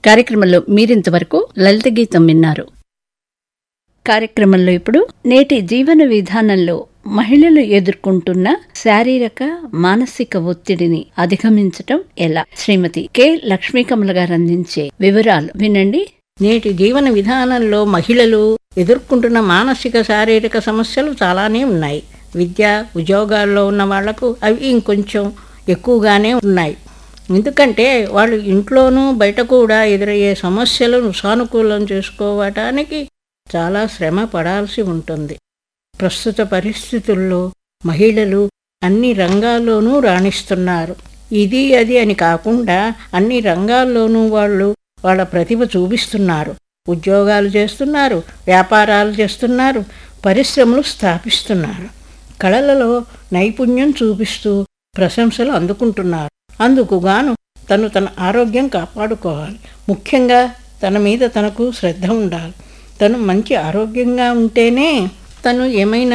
కార్యక్రమంలో మీరింతవరకు లలిత గీతం విన్నారు కార్యక్రమంలో ఇప్పుడు నేటి జీవన విధానంలో మహిళలు ఎదుర్కొంటున్న శారీరక మానసిక ఒత్తిడిని అధిగమించటం ఎలా శ్రీమతి కె లక్ష్మీకమల గారు అందించే వివరాలు వినండి నేటి జీవన విధానంలో మహిళలు ఎదుర్కొంటున్న మానసిక శారీరక సమస్యలు చాలానే ఉన్నాయి విద్య ఉద్యోగాల్లో ఉన్న వాళ్లకు అవి ఇంకొంచెం ఎక్కువగానే ఉన్నాయి ఎందుకంటే వాళ్ళు ఇంట్లోనూ బయట కూడా ఎదురయ్యే సమస్యలను సానుకూలం చేసుకోవటానికి చాలా శ్రమ పడాల్సి ఉంటుంది ప్రస్తుత పరిస్థితుల్లో మహిళలు అన్ని రంగాల్లోనూ రాణిస్తున్నారు ఇది అది అని కాకుండా అన్ని రంగాల్లోనూ వాళ్ళు వాళ్ళ ప్రతిభ చూపిస్తున్నారు ఉద్యోగాలు చేస్తున్నారు వ్యాపారాలు చేస్తున్నారు పరిశ్రమలు స్థాపిస్తున్నారు కళలలో నైపుణ్యం చూపిస్తూ ప్రశంసలు అందుకుంటున్నారు అందుకు గాను తను తన ఆరోగ్యం కాపాడుకోవాలి ముఖ్యంగా తన మీద తనకు శ్రద్ధ ఉండాలి తను మంచి ఆరోగ్యంగా ఉంటేనే తను ఏమైనా